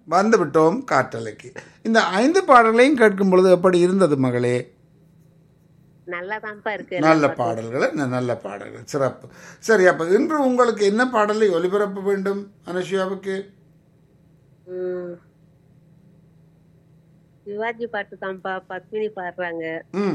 வந்து விட்டோம் காற்றலைக்கு இந்த ஐந்து பாடல்களையும் கேட்கும் பொழுது எப்படி இருந்தது மகளே நல்லாதான்ப்பா இருக்கு நல்ல பாடல்கள் ந- நல்ல பாடல்கள் சிறப்பு சரி அப்ப இன்று உங்களுக்கு என்ன பாடலை ஒலிபரப்ப வேண்டும் அனுஷியாவுக்கு ம். சிவாஜி பாட்டு தான்ப்பா பத்மினி பாடுறாங்க ம்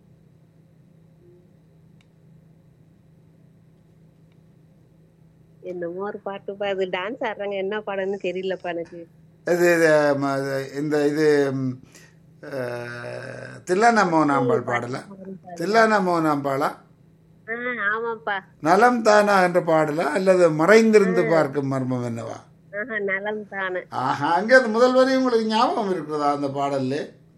என்னமோ ஒரு பாட்டுப்பா அது டான்ஸ் ஆடுறாங்க என்ன பாடன்னு தெரியலப்பா எனக்கு இது இது, ம, இந்த இது ம், அஹ், தில்லானா மோனாம்பாள் பாடலா தில்லானா மோனாம்பாளா ஆ ஆமாப்பா நலம் தானா என்ற பாடலா அல்லது மறைந்திருந்து பார்க்கும் மர்மம் என்னவா ஆஹா நலம் தானே ஆஹா அங்கே அந்த முதல் வரி உங்களுக்கு ஞாபகம் இருக்கிறதா அந்த பாடல்ல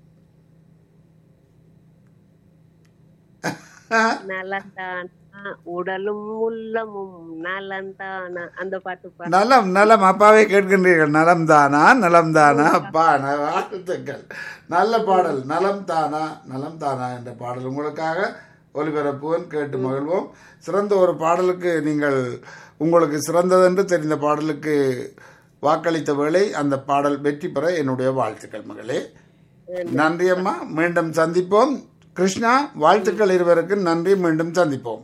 நலந்தானா உடலும் உள்ளமும் நலந்தானா அந்த பாட்டுப்பா நலம் நலம் அப்பாவே கேட்கின்றீர்கள் நலம் தானா நலம் தானா அப்பா ந- வாழ்த்துக்கள் நல்ல பாடல் நலம் தானா நலம் தானா என்ற பாடல் உங்களுக்காக ஒலிபரப்புவன் கேட்டு மகிழ்வோம் சிறந்த ஒரு பாடலுக்கு நீங்கள் உங்களுக்கு சிறந்ததென்று தெரிந்த பாடலுக்கு வாக்களித்த வேளை அந்த பாடல் வெற்றி பெற என்னுடைய வாழ்த்துக்கள் மகளே நன்றி அம்மா மீண்டும் சந்திப்போம் கிருஷ்ணா வாழ்த்துக்கள் இருவருக்கும் நன்றி மீண்டும் சந்திப்போம்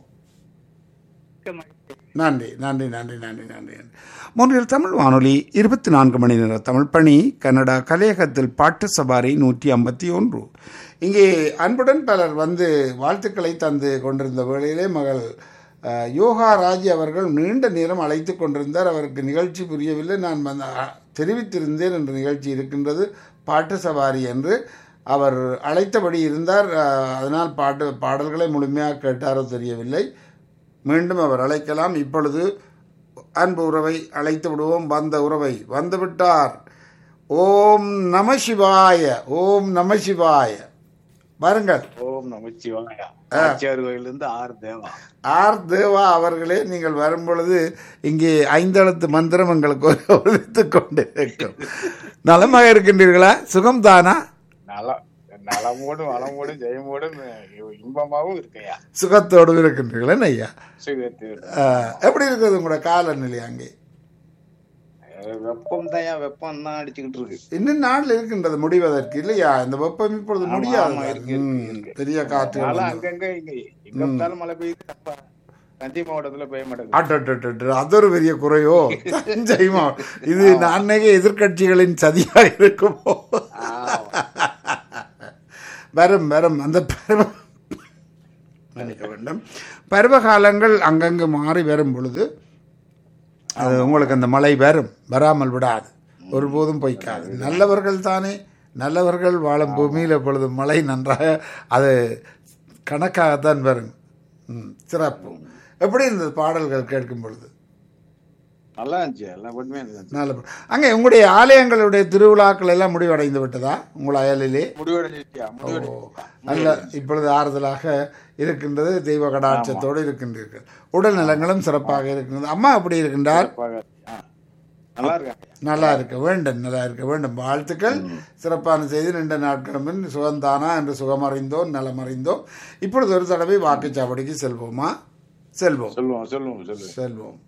நன்றி நன்றி நன்றி நன்றி நன்றி நன்றி மூன்றில் தமிழ் வானொலி இருபத்தி நான்கு மணி நேர தமிழ் பணி கனடா கலையகத்தில் பாட்டு சபாரி நூற்றி ஐம்பத்தி ஒன்று இங்கே அன்புடன் பலர் வந்து வாழ்த்துக்களை தந்து கொண்டிருந்த வேளையிலே மகள் அஹ், யோகா ராஜ் அவர்கள் நீண்ட நேரம் அழைத்து கொண்டிருந்தார் அவருக்கு நிகழ்ச்சி புரியவில்லை நான் வந்து, அஹ், தெரிவித்திருந்தேன் என்ற நிகழ்ச்சி இருக்கின்றது பாட்டு சவாரி என்று அவர் அழைத்தபடி இருந்தார் அஹ், அதனால் பாட்டு பாடல்களை முழுமையாக கேட்டாரோ தெரியவில்லை மீண்டும் அவர் அழைக்கலாம் இப்பொழுது அன்பு உறவை அழைத்து விடுவோம் வந்த உறவை வந்துவிட்டார் ஓம் நம சிவாய ஓம் நம சிவாய வாருங்கள் ஓம் நமச்சிவாயா ஆச்சியார் கோயிலிருந்து ஆர் தேவா ஆர் தேவா அவர்களே நீங்கள் வரும்பொழுது இங்கே ஐந்தெழுத்து மந்திரம் எங்களுக்கு ஒழித்துக் கொண்டிருக்கும் நலமாக இருக்கின்றீர்களா சுகம்தானா நல நலமோடும் வளமோடும் ஜெயமோடும் இன்பமாவும் இருக்கையா சுகத்தோடு இருக்கின்றீர்களா ஐயா சுகத்து ஆஹ், எப்படி இருக்குது உங்களோட காலநிலை அங்கே வெப்பம் தான் வெப்பம் தான் அடிச்சுக்கிட்டு இருக்கு இன்னும் நாள் இருக்கின்றது முடிவதற்கு இல்லையா இந்த வெப்பம் இப்பொழுது ஆமா, முடியாது ஆமா, இருக்கு, ம், இருக்கு, இருக்கு. பெரிய காற்று மழை அங்கங்க இங்க எங்க பார்த்தாலும் மழை பெய்யுது நம்ம தஞ்சை மாவட்டத்துல பெய்ய மாட்டேங்குது அட்டட்டட்டு அது ஒரு பெரிய குறையோ தஞ்சை மாவட்டம். இது அன்னைக்கு எதிர்க்கட்சிகளின் சதியாக இருக்குமோ ஆமா. வரும் வரும் அந்த பருவ மன்னிக்க வேண்டும் பருவகாலங்கள் அங்கங்கு மாறி வரும் பொழுது அது உங்களுக்கு அந்த மழை வரும் வராமல் விடாது ஒருபோதும் பொய்க்காது நல்லவர்கள் தானே நல்லவர்கள் வாழும் பூமியில் எப்பொழுது மழை நன்றாக அது கணக்காகத்தான் வரும் ம், சிறப்பு எப்படி இருந்தது பாடல்கள் கேட்கும் பொழுது நல்லா இருந்துச்சு எல்லாம் உண்மையா இருந்துச்சு நல்ல பா- அங்கே உங்களுடைய ஆலயங்களுடைய திருவிழாக்கள் எல்லாம் முடிவடைந்து விட்டதா உங்கள் அயலிலே முடிவடைஞ்சிருக்கியா முடிவடைஞ்சிருக்கியா நல்ல இப்பொழுது ஆறுதலாக இருக்கின்றது தெய்வ கடாட்சத்தோடு இருக்கின்றீர்கள் உடல் நலங்களும் சிறப்பாக இருக்கின்றது அம்மா எப்படி இருக்கின்றார் ஆ. நல்லா இருக்காங்க நல்லா இருக்க வேண்டும் நல்லா இருக்க வேண்டும் வாழ்த்துக்கள் சிறப்பான செய்தி ரெண்டு நாட்களும் முன் சுகந்தானா என்று சுகமறிந்தோம் நலமறிந்தோம் இப்பொழுது ஒரு தடவை வாக்குச்சாவடிக்கு செல்வோமா செல்வோம் சொல்லுவோம் சொல்லுவோம் சொல்லுவோம் செல்வோம்